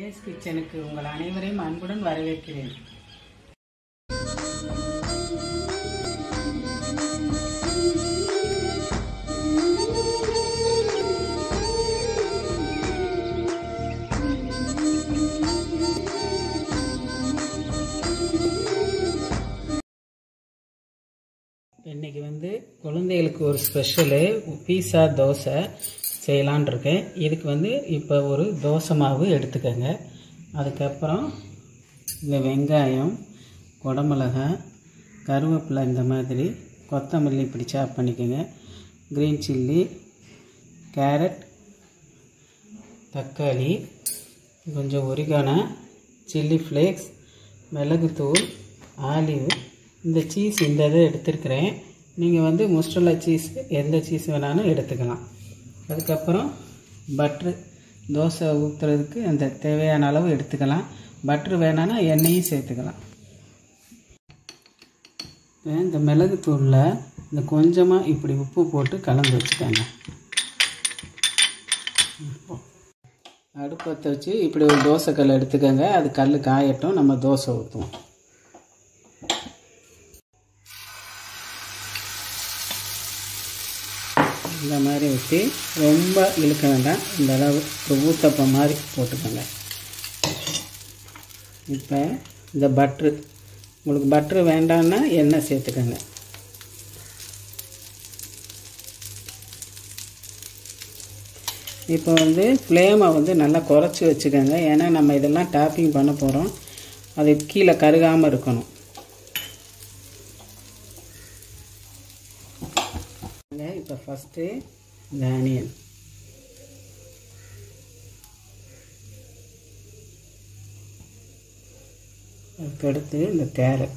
தினேஷ் கிச்சனுக்கு உங்கள் அனைவரையும் அன்புடன் வரவேற்கிறேன் இன்னைக்கு வந்து குழந்தைகளுக்கு ஒரு ஸ்பெஷலு பீஸா தோசை செய்யலான் இருக்கேன் இதுக்கு வந்து இப்போ ஒரு தோசை மாவு எடுத்துக்கோங்க அதுக்கப்புறம் இந்த வெங்காயம் குடமிளகாய் கருவேப்பிலை இந்த மாதிரி கொத்தமல்லி இப்படி சாப் பண்ணிக்கோங்க க்ரீன் சில்லி கேரட் தக்காளி கொஞ்சம் ஒரிகானா சில்லி ஃப்ளேக்ஸ் மிளகுத்தூள் ஆலிவ் இந்த சீஸ் இந்த இதை எடுத்துருக்கிறேன் நீங்கள் வந்து முஸ்டலா சீஸ் எந்த சீஸ் வேணாலும் எடுத்துக்கலாம் அதுக்கப்புறம் பட்ரு தோசை ஊற்றுறதுக்கு அந்த தேவையான அளவு எடுத்துக்கலாம் பட்ரு வேணான்னா எண்ணெயும் சேர்த்துக்கலாம் இப்போ இந்த மிளகுத்தூளில் இந்த கொஞ்சமாக இப்படி உப்பு போட்டு கலந்து வச்சுக்கோங்க அடுப்பத்தை வச்சு இப்படி ஒரு தோசை கல் எடுத்துக்கோங்க அது கல் காயட்டும் நம்ம தோசை ஊற்றுவோம் இந்த மாதிரி ஊற்றி ரொம்ப இழுக்க வேண்டாம் இந்த அளவு ஒரு ஊத்தப்பம் மாதிரி போட்டுக்கோங்க இப்போ இந்த பட்ரு உங்களுக்கு பட்ரு வேண்டான்னா எண்ணெய் சேர்த்துக்கோங்க இப்போ வந்து ஃப்ளேமை வந்து நல்லா குறைச்சி வச்சுக்கோங்க ஏன்னா நம்ம இதெல்லாம் டாப்பிங் பண்ண போகிறோம் அது கீழே கருகாமல் இருக்கணும் இப்போ ஃபஸ்ட்டு இந்த ஆனியன் அதுக்கடுத்து இந்த கேரட்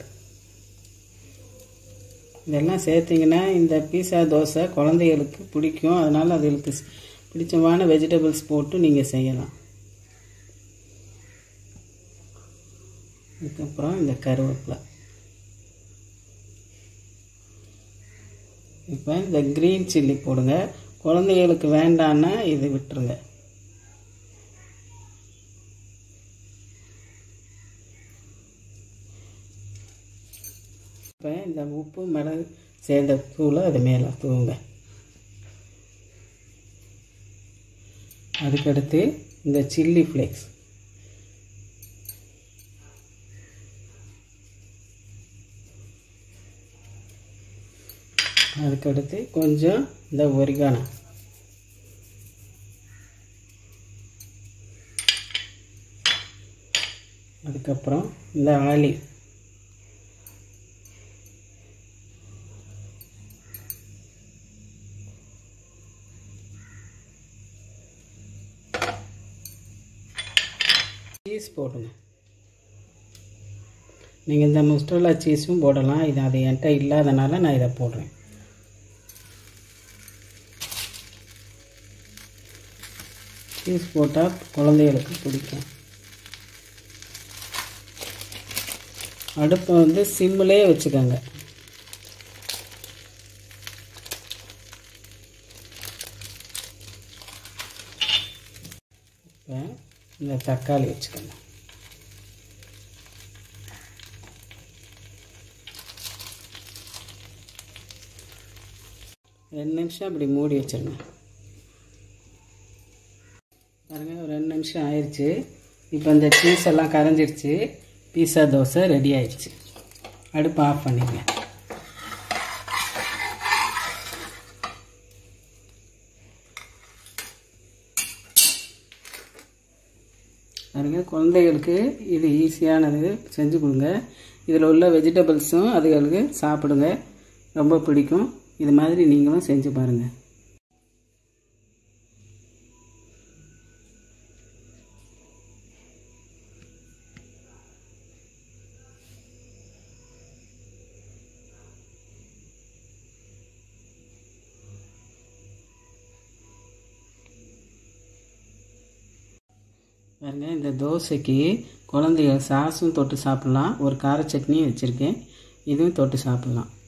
இதெல்லாம் சேர்த்திங்கன்னா இந்த பீஸா தோசை குழந்தைகளுக்கு பிடிக்கும் அதனால் அதுகளுக்கு பிடிச்சமான வெஜிடபிள்ஸ் போட்டு நீங்கள் செய்யலாம் அதுக்கப்புறம் இந்த கருவேப்பிலை இப்போ இந்த க்ரீன் சில்லி போடுங்க குழந்தைகளுக்கு வேண்டான்னா இது விட்டுருங்க இப்போ இந்த உப்பு மிளகு சேர்ந்த தூளை அது மேலே தூவுங்க அதுக்கடுத்து இந்த சில்லி ஃப்ளேக்ஸ் அதுக்கடுத்து கொஞ்சம் இந்த ஒரிகானம் அதுக்கப்புறம் இந்த ஆலிவ் சீஸ் போடுங்க நீங்கள் இந்த முஸ்டோலா சீஸும் போடலாம் இது அது என்கிட்ட இல்லாதனால நான் இதை போடுறேன் சீஸ் போட்டால் குழந்தைகளுக்கு பிடிக்கும் அடுப்பை வந்து சிம்மிலே வச்சுக்கோங்க இப்போ இந்த தக்காளி வச்சுக்கோங்க ரெண்டு நிமிஷம் அப்படி மூடி வச்சிருங்க பாருங்கள் ஒரு ரெண்டு நிமிஷம் ஆயிடுச்சு இப்போ இந்த சீஸ் எல்லாம் கரைஞ்சிருச்சு பீஸா தோசை ரெடி ஆயிடுச்சு அடுப்பு ஆஃப் பண்ணிடுங்க பாருங்க குழந்தைகளுக்கு இது ஈஸியானது செஞ்சு கொடுங்க இதில் உள்ள வெஜிடபிள்ஸும் அதுகளுக்கு சாப்பிடுங்க ரொம்ப பிடிக்கும் இது மாதிரி நீங்களும் செஞ்சு பாருங்கள் பாருங்க இந்த தோசைக்கு குழந்தைகள் சாஸும் தொட்டு சாப்பிட்லாம் ஒரு கார சட்னியும் வச்சுருக்கேன் இதுவும் தொட்டு சாப்பிட்லாம்